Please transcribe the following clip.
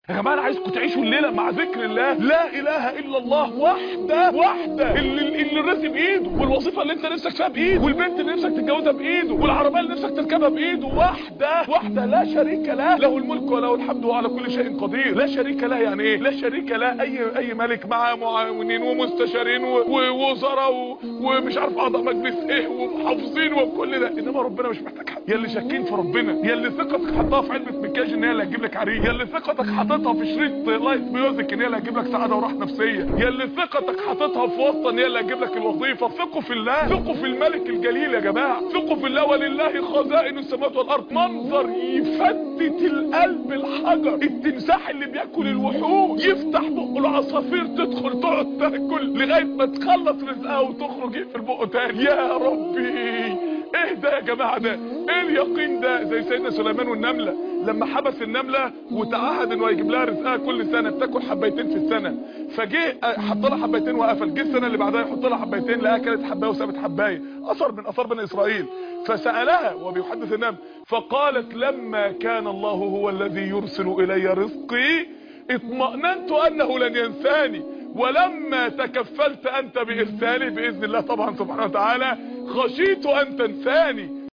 يا جماعه انا عايزكم تعيشوا الليله مع ذكر الله لا اله الا الله وحده وحده اللي, اللي الرزق بايده والوظيفه اللي انت نفسك فيها بايده والبنت اللي نفسك تتجوزها بايده والعربيه اللي نفسك تركبها بايده وحده وحده لا شريك له له الملك وله الحمد وهو على كل شيء قدير لا شريك له يعني ايه لا شريك له اي اي ملك معاه معاونين ومستشارين ووزراء و- ومش عارف اعضاء مجلس ايه ومحافظين وكل ده انما ربنا مش محتاج حد يا اللي شاكين في ربنا يا اللي ثقتك حطها في علبه مكياج ان هي اللي هتجيب لك عريس يا اللي ثقتك حاططها في شريط لايت ميوزك ان هي اللي هتجيب لك سعاده وراحه نفسيه يا اللي ثقتك حاططها في وسط ان هي اللي هتجيب لك الوظيفه ثقوا في الله ثقوا في الملك الجليل يا جماعه ثقوا في الله ولله خزائن السماوات والارض منظر يفتت القلب الحجر التمساح اللي بياكل الوحوش يفتح بقه العصافير تدخل تقعد تاكل لغايه ما تخلص رزقها وتخرج يقفل بقه تاني يا ربي ايه ده يا جماعه ده ايه اليقين ده زي سيدنا سليمان والنمله لما حبس النمله وتعهد انه هيجيب لها رزقها كل سنه بتاكل حبيتين في السنه فجه حط لها حبيتين وقفل جه السنه اللي بعدها يحط لها حبيتين لقاها كانت حبايه وسابت حبايه اثر من اثار بني اسرائيل فسالها وبيحدث النمل فقالت لما كان الله هو الذي يرسل الي رزقي اطمأننت انه لن ينساني ولما تكفلت انت بارسالي باذن الله طبعا سبحانه وتعالى خشيت ان تنساني